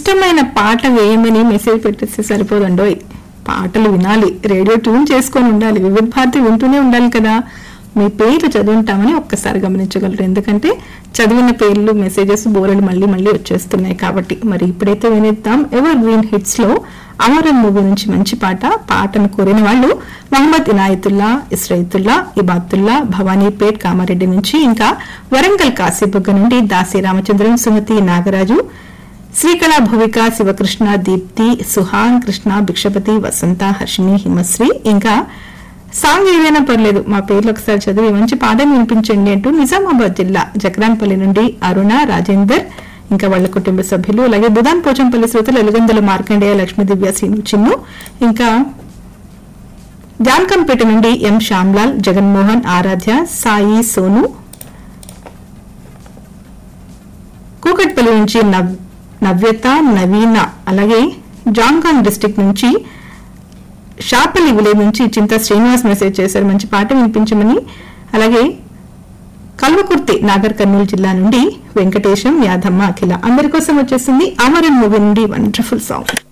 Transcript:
ఇష్టమైన పాట వేయమని మెసేజ్ పెట్టేస్తే సరిపోదండోయ్ పాటలు వినాలి రేడియో ట్యూన్ చేసుకొని ఉండాలి వివిధ భారతి వింటూనే ఉండాలి కదా మీ పేర్లు చదువుంటామని ఒక్కసారి గమనించగలరు ఎందుకంటే చదివిన పేర్లు మెసేజెస్ బోరలు మళ్ళీ మళ్ళీ వచ్చేస్తున్నాయి కాబట్టి మరి ఇప్పుడైతే వినేద్దాం ఎవర్ గ్రీన్ హిట్స్ లో అమరన్ మూవీ నుంచి మంచి పాట పాటను కోరిన వాళ్ళు మహమ్మద్ ఇనాయతుల్లా ఇస్రైతుల్లా ఇబాతుల్లా భవానీపేట్ కామారెడ్డి నుంచి ఇంకా వరంగల్ కాశీబుగ్గ నుండి దాసి రామచంద్రన్ సుమతి నాగరాజు శ్రీకళ భువిక శివకృష్ణ దీప్తి సుహాన్ కృష్ణ భిక్షపతి వసంత హర్షిని హిమశ్రీ ఇంకా సాంగ్ ఏదైనా పర్లేదు మా పేర్లు ఒకసారి చదివి మంచి పాటను వినిపించండి అంటూ నిజామాబాద్ జిల్లా జక్రాన్పల్లి నుండి అరుణ రాజేందర్ ఇంకా వాళ్ళ కుటుంబ సభ్యులు అలాగే బుధాన్ పోచంపల్లి శ్రోతలు ఎలుగందుల మార్కండేయ లక్ష్మీ దివ్య శ్రీను చిన్ను ఇంకా జాన్కంపేట నుండి ఎం శ్యామ్లాల్ జగన్మోహన్ ఆరాధ్య సాయి సోను కూకట్పల్లి నుంచి నవ్ నవ్యత నవీన అలాగే జాంగాన్ డిస్టిక్ నుంచి షాపల్లి విలేజ్ నుంచి చింత శ్రీనివాస్ మెసేజ్ చేశారు మంచి పాట వినిపించమని అలాగే కల్వకుర్తి నాగర్ కర్నూలు జిల్లా నుండి వెంకటేశం యాదమ్మ అఖిల అందరి కోసం వచ్చేసింది అమరన్ మూవీ నుండి వండర్ఫుల్ సాంగ్